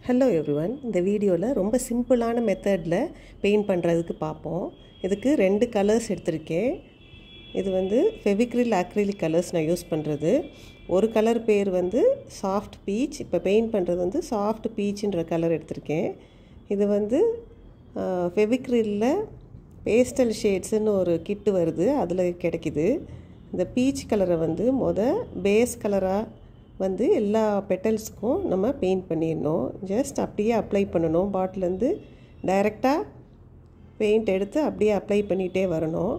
hello everyone இந்த வீடியோவில் ரொம்ப சிம்பிளான மெத்தடில் பெயிண்ட் பண்ணுறதுக்கு பார்ப்போம் இதுக்கு ரெண்டு கலர்ஸ் எடுத்திருக்கேன் இது வந்து ஃபெவிக்ரில் அக்ரிலிக் கலர்ஸ் நான் யூஸ் பண்ணுறது ஒரு கலர் பேர் வந்து சாஃப்ட் பீச் இப்போ பெயிண்ட் பண்ணுறது வந்து சாஃப்ட் பீச்சுன்ற கலர் எடுத்திருக்கேன் இது வந்து ஃபெவிக்ரிலில் பேஸ்டல் ஷேட்ஸுன்னு ஒரு கிட்டு வருது அதில் கிடைக்கிது இந்த பீச் கலரை வந்து மொதல் பேஸ் கலராக வந்து எல்லா பெட்டல்ஸுக்கும் நம்ம பெயிண்ட் பண்ணிடணும் ஜஸ்ட் அப்படியே அப்ளை பண்ணணும் பாட்டிலேருந்து டைரெக்டாக பெயிண்ட் எடுத்து அப்படியே அப்ளை பண்ணிகிட்டே வரணும்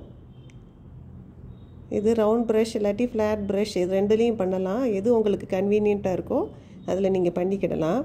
இது ரவுண்ட் ப்ரஷ் இல்லாட்டி ஃப்ளாட் ப்ரஷ் இது ரெண்டுலேயும் பண்ணலாம் எது உங்களுக்கு கன்வீனியண்ட்டாக இருக்கோ அதில் நீங்கள் பண்ணிக்கிடலாம்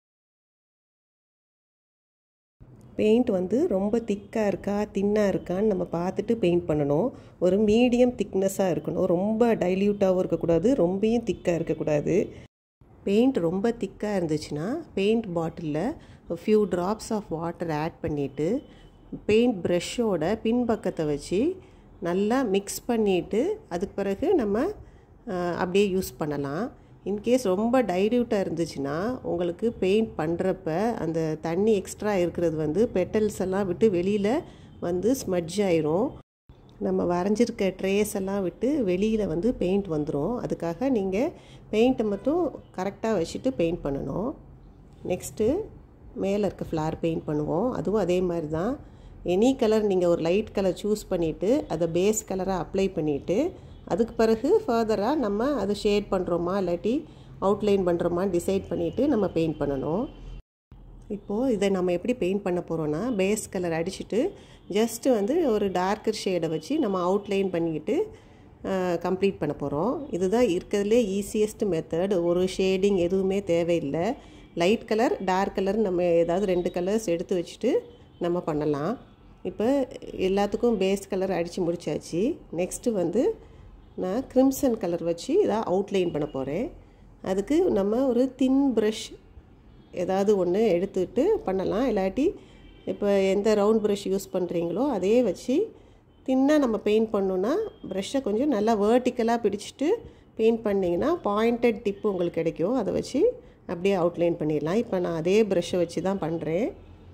பெயிண்ட் வந்து ரொம்ப திக்காக இருக்கா தின்னாக இருக்கான்னு நம்ம பார்த்துட்டு பெயிண்ட் பண்ணணும் ஒரு மீடியம் திக்னஸாக இருக்கணும் ரொம்ப டைல்யூட்டாகவும் இருக்கக்கூடாது ரொம்பவும் திக்காக இருக்கக்கூடாது பெயிண்ட் ரொம்ப திக்காக இருந்துச்சுன்னா பெயிண்ட் பாட்டிலில் few drops of water add பண்ணிவிட்டு பெயிண்ட் ப்ரெஷ்ஷோட பின்பக்கத்தை வச்சு நல்லா மிக்ஸ் பண்ணிவிட்டு அதுக்கு பிறகு நம்ம அப்படியே யூஸ் பண்ணலாம் இன்கேஸ் ரொம்ப டைல்யூட்டாக இருந்துச்சுன்னா உங்களுக்கு பெயிண்ட் பண்ணுறப்ப அந்த தண்ணி எக்ஸ்ட்ரா இருக்கிறது வந்து பெட்டல்ஸ் எல்லாம் விட்டு வெளியில் வந்து ஸ்மட்ஜ் ஆயிரும் நம்ம வரைஞ்சிருக்க ட்ரேஸ் எல்லாம் விட்டு வெளியில் வந்து பெயிண்ட் வந்துடும் அதுக்காக நீங்கள் பெயிண்ட்டை மட்டும் கரெக்டாக வச்சுட்டு பெயிண்ட் பண்ணணும் நெக்ஸ்ட்டு மேலே இருக்க ஃப்ளார் பெயிண்ட் பண்ணுவோம் அதுவும் அதே மாதிரி தான் எனி கலர் நீங்கள் ஒரு லைட் கலர் சூஸ் பண்ணிவிட்டு அதை பேஸ் கலராக அப்ளை பண்ணிவிட்டு அதுக்கு பிறகு ஃபர்தராக நம்ம அது ஷேட் பண்ணுறோமா இல்லாட்டி அவுட்லைன் பண்ணுறோமா டிசைட் பண்ணிவிட்டு நம்ம பெயிண்ட் பண்ணணும் இப்போது இதை நம்ம எப்படி பெயிண்ட் பண்ண போகிறோன்னா பேஸ் கலர் அடிச்சுட்டு ஜஸ்ட்டு வந்து ஒரு டார்க்கர் ஷேடை வச்சு நம்ம அவுட்லைன் பண்ணிக்கிட்டு கம்ப்ளீட் பண்ண போகிறோம் இதுதான் இருக்கிறதுலே ஈஸியஸ்ட் மெத்தட் ஒரு ஷேடிங் எதுவுமே தேவையில்லை லைட் கலர் டார்க் கலர் நம்ம ஏதாவது ரெண்டு கலர்ஸ் எடுத்து வச்சுட்டு நம்ம பண்ணலாம் இப்போ எல்லாத்துக்கும் பேஸ் கலர் அடித்து முடித்தாச்சு நெக்ஸ்ட்டு வந்து நான் க்ரிம்சன் கலர் வச்சு இதாக அவுட்லைன் பண்ண போகிறேன் அதுக்கு நம்ம ஒரு தின் ப்ரஷ் ஏதாவது ஒன்று எடுத்துகிட்டு பண்ணலாம் இல்லாட்டி இப்போ எந்த ரவுண்ட் ப்ரஷ் யூஸ் பண்ணுறீங்களோ அதே வச்சு தின்னாக நம்ம பெயிண்ட் பண்ணோன்னா ப்ரெஷ்ஷை கொஞ்சம் நல்லா வேர்ட்டிக்கலாக பிடிச்சிட்டு பெயிண்ட் பண்ணிங்கன்னா பாயிண்டட் டிப்பு உங்களுக்கு கிடைக்கும் அதை வச்சு அப்படியே அவுட்லைன் பண்ணிடலாம் இப்போ நான் அதே ப்ரெஷ்ஷை வச்சு தான் பண்ணுறேன்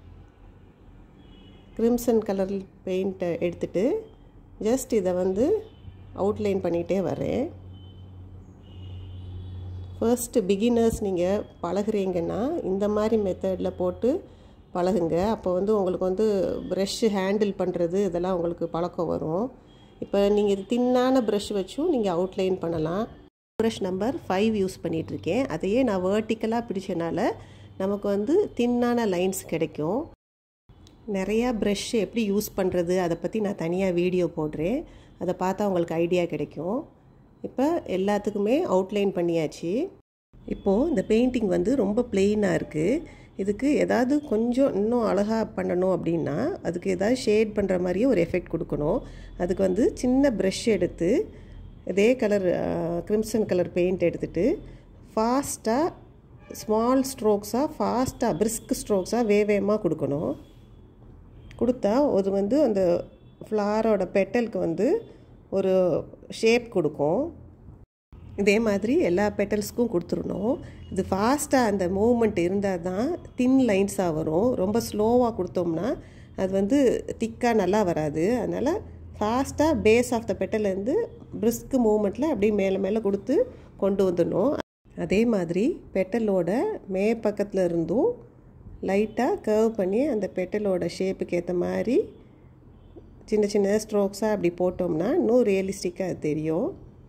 க்ரிம்சன் கலர் பெயிண்ட்டை எடுத்துகிட்டு ஜஸ்ட் இதை வந்து அவுட்லைன் பண்ணிகிட்டே வரேன் ஃபர்ஸ்ட்டு பிகினர்ஸ் நீங்கள் பழகுறீங்கன்னா இந்த மாதிரி மெத்தடில் போட்டு பழகுங்க அப்போ வந்து உங்களுக்கு வந்து ப்ரெஷ்ஷு ஹேண்டில் பண்ணுறது இதெல்லாம் உங்களுக்கு பழக்கம் வரும் இப்போ நீங்கள் இது தின்னான ப்ரஷ் வச்சும் நீங்கள் அவுட்லைன் பண்ணலாம் ப்ரஷ் நம்பர் ஃபைவ் யூஸ் பண்ணிகிட்ருக்கேன் அதையே நான் வேர்ட்டிக்கலாக பிடிச்சனால நமக்கு வந்து தின்னான லைன்ஸ் கிடைக்கும் நிறையா ப்ரெஷ் எப்படி யூஸ் பண்ணுறது அதை பற்றி நான் தனியாக வீடியோ போடுறேன் அதை பார்த்தா உங்களுக்கு ஐடியா கிடைக்கும் இப்போ எல்லாத்துக்குமே அவுட்லைன் பண்ணியாச்சு இப்போது இந்த பெயிண்டிங் வந்து ரொம்ப பிளெயினாக இருக்குது இதுக்கு ஏதாவது கொஞ்சம் இன்னும் அழகாக பண்ணணும் அப்படின்னா அதுக்கு ஏதாவது ஷேட் பண்ணுற மாதிரியே ஒரு எஃபெக்ட் கொடுக்கணும் அதுக்கு வந்து சின்ன ப்ரெஷ் எடுத்து இதே கலர் க்ரிம்சன் கலர் பெயிண்ட் எடுத்துகிட்டு ஃபாஸ்ட்டாக ஸ்மால் ஸ்ட்ரோக்ஸாக ஃபாஸ்ட்டாக பிரிஸ்க் ஸ்ட்ரோக்ஸாக வேவேமாக கொடுக்கணும் கொடுத்தா அது வந்து அந்த ஃப்ளாரோட பெட்டலுக்கு வந்து ஒரு ஷேப் கொடுக்கும் இதே மாதிரி எல்லா பெட்டல்ஸ்க்கும் கொடுத்துடணும் இது ஃபாஸ்ட்டாக அந்த மூமெண்ட் இருந்தால் தான் தின் லைன்ஸாக வரும் ரொம்ப ஸ்லோவாக கொடுத்தோம்னா அது வந்து திக்காக நல்லா வராது அதனால் ஃபாஸ்ட்டாக பேஸ் ஆஃப் த பெட்டலேருந்து பிரிஸ்க் மூமெண்ட்டில் அப்படியே மேலே மேலே கொடுத்து கொண்டு வந்துடணும் அதே மாதிரி பெட்டலோட மே பக்கத்தில் இருந்தும் லைட்டாக கர்வ் பண்ணி அந்த பெட்டலோட ஷேப்புக்கு ஏற்ற மாதிரி சின்ன சின்ன ஸ்ட்ரோக்ஸாக அப்படி போட்டோம்னா இன்னும் ரியலிஸ்டிக்காக தெரியும்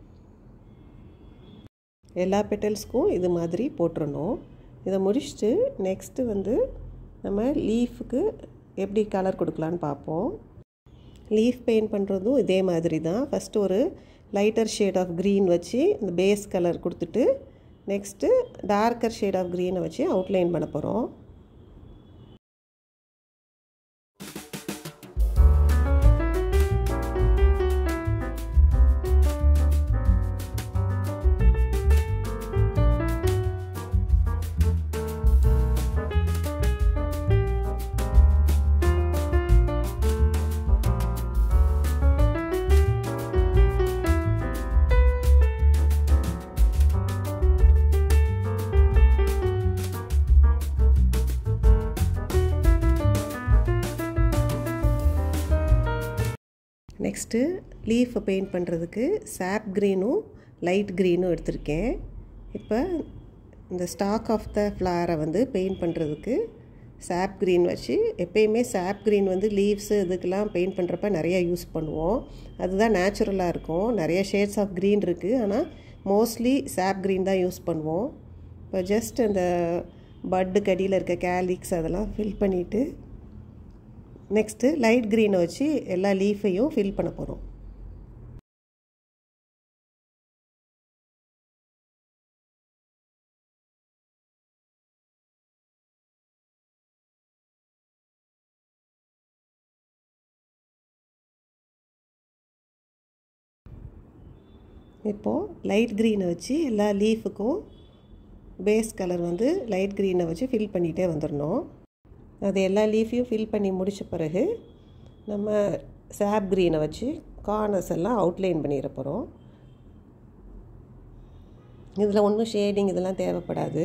எல்லா பெட்டல்ஸ்க்கும் இது மாதிரி போட்டுறணும் இதை முடிச்சுட்டு நெக்ஸ்ட்டு வந்து நம்ம லீஃபுக்கு எப்படி கலர் கொடுக்கலான்னு பார்ப்போம் லீஃப் பெயிண்ட் பண்ணுறதும் இதே மாதிரி தான் ஃபஸ்ட்டு ஒரு லைட்டர் ஷேட் ஆஃப் க்ரீன் வச்சு இந்த பேஸ் கலர் கொடுத்துட்டு நெக்ஸ்ட்டு டார்க்கர் ஷேட் ஆஃப் க்ரீனை வச்சு அவுட்லைன் பண்ண போகிறோம் நெக்ஸ்ட்டு லீஃபை பெயிண்ட் பண்ணுறதுக்கு சாப் க்ரீனும் லைட் க்ரீனும் எடுத்திருக்கேன் இப்போ இந்த ஸ்டாக் ஆஃப் த ஃப்ளாரை வந்து பெயிண்ட் பண்ணுறதுக்கு சாப் க்ரீன் வச்சு எப்பயுமே சாப் க்ரீன் வந்து லீவ்ஸு இதுக்கெல்லாம் பெயிண்ட் பண்ணுறப்ப நிறையா யூஸ் பண்ணுவோம் அதுதான் நேச்சுரலாக இருக்கும் நிறைய ஷேட்ஸ் ஆஃப் க்ரீன் இருக்குது ஆனால் மோஸ்ட்லி சாப் க்ரீன் தான் யூஸ் பண்ணுவோம் இப்போ ஜஸ்ட் அந்த பட்டு கடியில் இருக்க கேலிக்ஸ் அதெல்லாம் ஃபில் பண்ணிவிட்டு நெக்ஸ்ட்டு லைட் க்ரீனை வச்சு எல்லா லீஃபையும் ஃபில் பண்ண போகிறோம் இப்போது லைட் க்ரீனை வச்சு எல்லா லீஃபுக்கும் பேஸ் கலர் வந்து லைட் க்ரீனை வச்சு ஃபில் பண்ணிகிட்டே வந்துடணும் அது எல்லா லீஃபையும் ஃபில் பண்ணி முடித்த பிறகு நம்ம சாப் க்ரீனை வச்சு கார்னர்ஸ் எல்லாம் அவுட்லைன் பண்ணிட போகிறோம் இதில் ஒன்றும் ஷேடிங் இதெல்லாம் தேவைப்படாது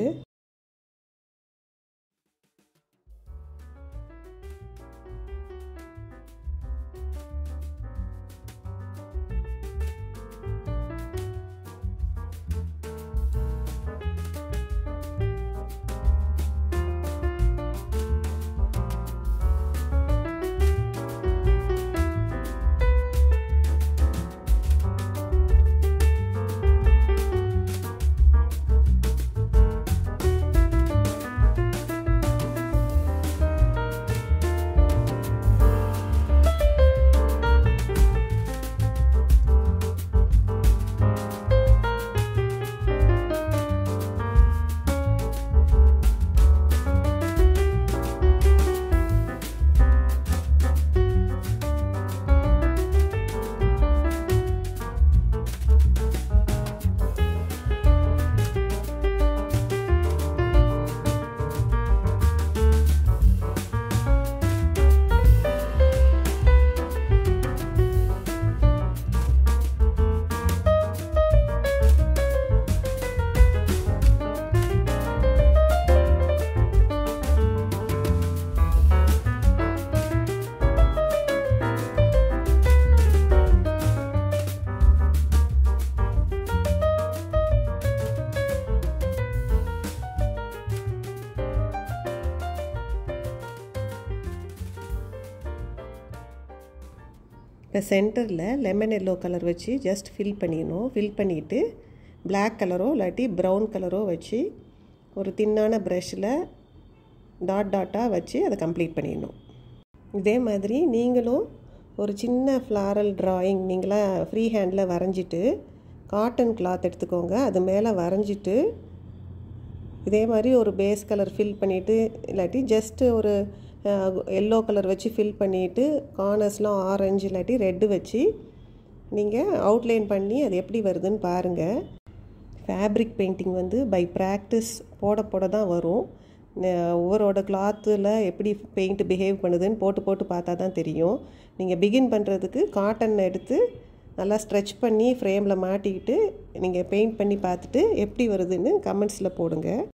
இப்போ சென்டரில் லெமன் எல்லோ கலர் வச்சு ஜஸ்ட் ஃபில் பண்ணிடணும் ஃபில் பண்ணிவிட்டு பிளாக் கலரோ இல்லாட்டி ப்ரௌன் கலரோ வச்சு ஒரு தின்னான ப்ரஷில் டாட் டாட்டாக வச்சு அதை கம்ப்ளீட் பண்ணிடணும் இதே மாதிரி நீங்களும் ஒரு சின்ன ஃப்ளாரல் ட்ராயிங் நீங்களாக ஃப்ரீ ஹேண்டில் வரைஞ்சிட்டு காட்டன் கிளாத் எடுத்துக்கோங்க அது மேலே வரைஞ்சிட்டு இதே மாதிரி ஒரு பேஸ் கலர் ஃபில் பண்ணிவிட்டு இல்லாட்டி ஜஸ்ட்டு ஒரு எல்லோ கலர் வச்சு ஃபில் பண்ணிவிட்டு கார்னர்ஸ்லாம் ஆரஞ்சு இல்லாட்டி ரெட்டு வச்சு நீங்கள் அவுட்லைன் பண்ணி அது எப்படி வருதுன்னு பாருங்கள் ஃபேப்ரிக் பெயிண்டிங் வந்து பை ப்ராக்டிஸ் போட போட தான் வரும் ஒவ்வொருவோட கிளாத்தில் எப்படி பெயிண்ட் பிஹேவ் பண்ணுதுன்னு போட்டு போட்டு பார்த்தா தான் தெரியும் நீங்கள் பிகின் பண்ணுறதுக்கு காட்டன் எடுத்து நல்லா ஸ்ட்ரெச் பண்ணி ஃப்ரேமில் மாட்டிக்கிட்டு நீங்கள் பெயிண்ட் பண்ணி பார்த்துட்டு எப்படி வருதுன்னு கமெண்ட்ஸில் போடுங்க